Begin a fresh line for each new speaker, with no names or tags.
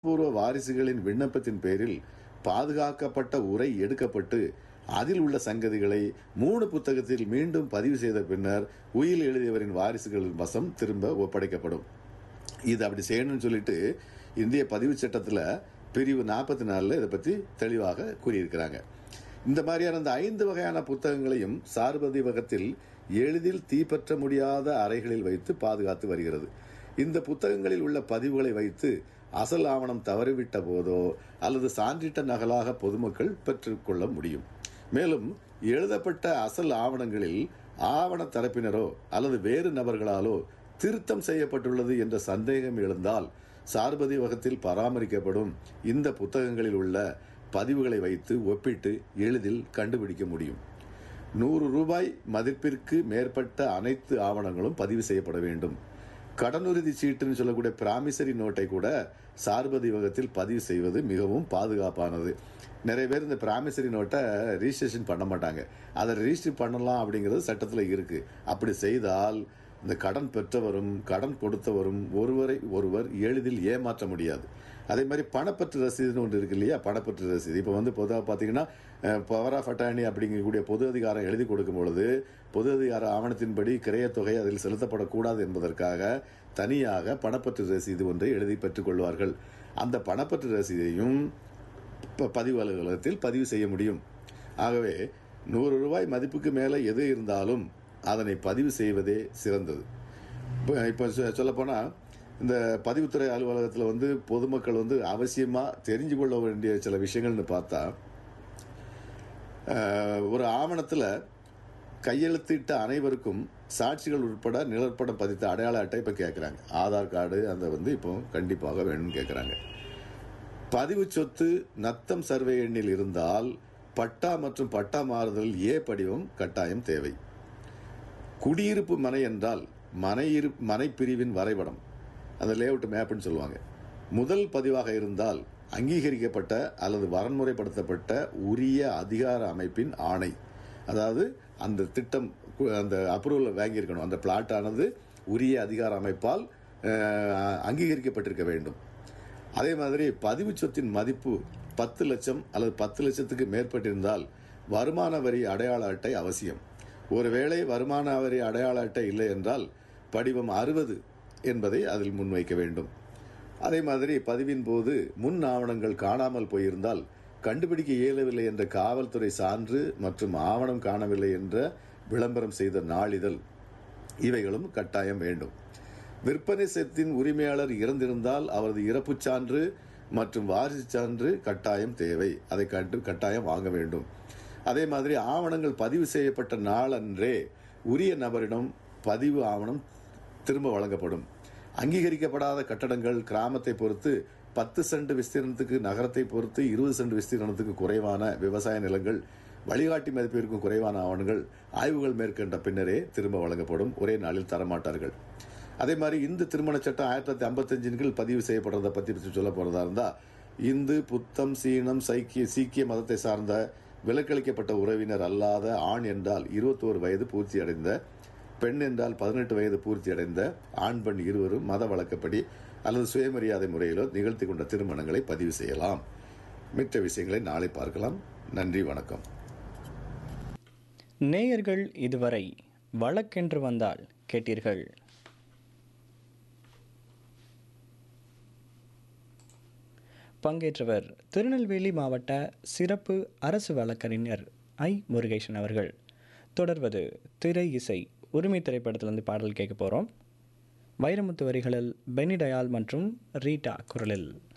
பூர்வ வாரிசுகளின் விண்ணப்பத்தின் பேரில் பாதுகாக்கப்பட்ட உரை எடுக்கப்பட்டு அதில் உள்ள சங்கதிகளை மூணு புத்தகத்தில் மீண்டும் பதிவு செய்த பின்னர் உயில் எழுதியவரின் வாரிசுகளின் வசம் திரும்ப ஒப்படைக்கப்படும் இது அப்படி செய்யணும்னு சொல்லிட்டு இந்திய பதிவு சட்டத்தில் பிரிவு நாற்பத்தி நாலில் இதை பற்றி தெளிவாக கூறியிருக்கிறாங்க இந்த மாதிரியான அந்த ஐந்து வகையான புத்தகங்களையும் சார்பதிவகத்தில் எளிதில் தீப்பற்ற முடியாத அறைகளில் வைத்து பாதுகாத்து வருகிறது இந்த புத்தகங்களில் உள்ள பதிவுகளை வைத்து அசல் ஆவணம் தவறிவிட்ட போதோ அல்லது சான்றிட்ட நகலாக பொதுமக்கள் பெற்றுக்கொள்ள முடியும் மேலும் எழுதப்பட்ட அசல் ஆவணங்களில் ஆவண தரப்பினரோ அல்லது வேறு நபர்களாலோ திருத்தம் செய்யப்பட்டுள்ளது என்ற சந்தேகம் எழுந்தால் சார்பதிவகத்தில் பராமரிக்கப்படும் இந்த புத்தகங்களில் உள்ள பதிவுகளை வைத்து ஒப்பிட்டு எளிதில் கண்டுபிடிக்க முடியும் நூறு ரூபாய் மதிப்பிற்கு மேற்பட்ட அனைத்து ஆவணங்களும் பதிவு செய்யப்பட வேண்டும் கடனுறுதி சீட்டுன்னு சொல்லக்கூடிய பிராமிசரி நோட்டை கூட சார்பதிவகத்தில் பதிவு செய்வது மிகவும் பாதுகாப்பானது நிறைய பேர் இந்த பிராமிசரி நோட்டை ரிஜிஸ்ட்ரேஷன் பண்ண மாட்டாங்க அதை ரிஜிஸ்டர் பண்ணலாம் அப்படிங்கிறது சட்டத்தில் இருக்கு அப்படி செய்தால் இந்த கடன் பெற்றவரும் கடன் கொடுத்தவரும் ஒருவரை ஒருவர் எளிதில் ஏமாற்ற முடியாது அதே மாதிரி பணப்பற்று ரசீதுன்னு ஒன்று இருக்கு இல்லையா பணப்பற்று ரசீது இப்போ வந்து பொதுவாக பார்த்தீங்கன்னா பவர் ஆஃப் அட்டானி அப்படிங்கக்கூடிய பொது அதிகாரம் எழுதி கொடுக்கும் பொழுது பொது அதிகார ஆவணத்தின்படி கிரையத்தொகை அதில் செலுத்தப்படக்கூடாது என்பதற்காக தனியாக பணப்பற்று ரசீது ஒன்றை எழுதி பெற்றுக்கொள்வார்கள் அந்த பணப்பற்று ரசீதையும் பதிவு அலுவலகத்தில் பதிவு செய்ய முடியும் ஆகவே நூறு ரூபாய் மதிப்புக்கு மேலே எது இருந்தாலும் அதனை பதிவு செய்வதே சிறந்தது இப்போ இப்போ சொல்லப்போனால் இந்த பதிவுத்துறை அலுவலகத்தில் வந்து பொதுமக்கள் வந்து அவசியமாக தெரிஞ்சு கொள்ள வேண்டிய சில விஷயங்கள்னு பார்த்தா ஒரு ஆவணத்தில் கையெழுத்திட்ட அனைவருக்கும் சாட்சிகள் உட்பட நிழற்படம் பதித்த அடையாள அட்டை இப்போ கேட்குறாங்க ஆதார் கார்டு அந்த வந்து இப்போ கண்டிப்பாக வேணும்னு கேட்குறாங்க பதிவு சொத்து நத்தம் சர்வே எண்ணில் இருந்தால் பட்டா மற்றும் பட்டா மாறுதல் ஏ படிவம் கட்டாயம் தேவை குடியிருப்பு மனை என்றால் மனை இரு மனை பிரிவின் வரைபடம் அந்த லேஅவுட் மேப்னு சொல்லுவாங்க முதல் பதிவாக இருந்தால் அங்கீகரிக்கப்பட்ட அல்லது வரன்முறைப்படுத்தப்பட்ட உரிய அதிகார அமைப்பின் ஆணை அதாவது அந்த திட்டம் அந்த அப்ரூவல் வாங்கியிருக்கணும் அந்த பிளாட் ஆனது உரிய அதிகார அமைப்பால் அங்கீகரிக்கப்பட்டிருக்க வேண்டும் அதே மாதிரி பதிவு சொத்தின் மதிப்பு பத்து லட்சம் அல்லது பத்து லட்சத்துக்கு மேற்பட்டிருந்தால் வருமான வரி அடையாள அட்டை அவசியம் ஒருவேளை வருமான வரி அடையாள அட்டை இல்லை என்றால் படிவம் அறுபது என்பதை அதில் முன்வைக்க வேண்டும் அதே மாதிரி பதிவின் போது முன் ஆவணங்கள் காணாமல் போயிருந்தால் கண்டுபிடிக்க இயலவில்லை என்ற காவல்துறை சான்று மற்றும் ஆவணம் காணவில்லை என்ற விளம்பரம் செய்த நாளிதழ் இவைகளும் கட்டாயம் வேண்டும் விற்பனை சொத்தின் உரிமையாளர் இறந்திருந்தால் அவரது இறப்புச் சான்று மற்றும் வாரிசு சான்று கட்டாயம் தேவை அதை கண்டு கட்டாயம் வாங்க வேண்டும் அதே மாதிரி ஆவணங்கள் பதிவு செய்யப்பட்ட நாளன்றே உரிய நபரிடம் பதிவு ஆவணம் திரும்ப வழங்கப்படும் அங்கீகரிக்கப்படாத கட்டடங்கள் கிராமத்தை பொறுத்து பத்து சென்ட் விஸ்தீரணத்துக்கு நகரத்தை பொறுத்து இருபது சென்ட் விஸ்தீரணத்துக்கு குறைவான விவசாய நிலங்கள் வழிகாட்டி மதிப்பிற்கும் குறைவான ஆவணங்கள் ஆய்வுகள் மேற்கொண்ட பின்னரே திரும்ப வழங்கப்படும் ஒரே நாளில் தரமாட்டார்கள் அதே மாதிரி இந்து திருமண சட்டம் ஆயிரத்தி தொள்ளாயிரத்தி ஐம்பத்தஞ்சின் கீழ் பதிவு செய்யப்படுறதை பற்றி சொல்ல போறதா இருந்தா இந்து புத்தம் சீனம் சைக்கிய சீக்கிய மதத்தை சார்ந்த விலக்களிக்கப்பட்ட உறவினர் அல்லாத ஆண் என்றால் இருபத்தோரு வயது பூர்த்தி அடைந்த பெண் என்றால் பதினெட்டு வயது பூர்த்தி அடைந்த ஆண் பெண் இருவரும் மத வழக்கப்படி அல்லது சுயமரியாதை முறையிலோ நிகழ்த்தி கொண்ட திருமணங்களை பதிவு செய்யலாம் மித்த விஷயங்களை நாளை பார்க்கலாம் நன்றி வணக்கம்
நேயர்கள் இதுவரை வழக்கென்று வந்தால் கேட்டீர்கள் பங்கேற்றவர் திருநெல்வேலி மாவட்ட சிறப்பு அரசு வழக்கறிஞர் ஐ முருகேசன் அவர்கள் தொடர்வது திரை இசை உரிமை திரைப்படத்திலிருந்து பாடல் கேட்க போகிறோம் வைரமுத்து வரிகளில் பெனி டயால் மற்றும் ரீட்டா குரலில்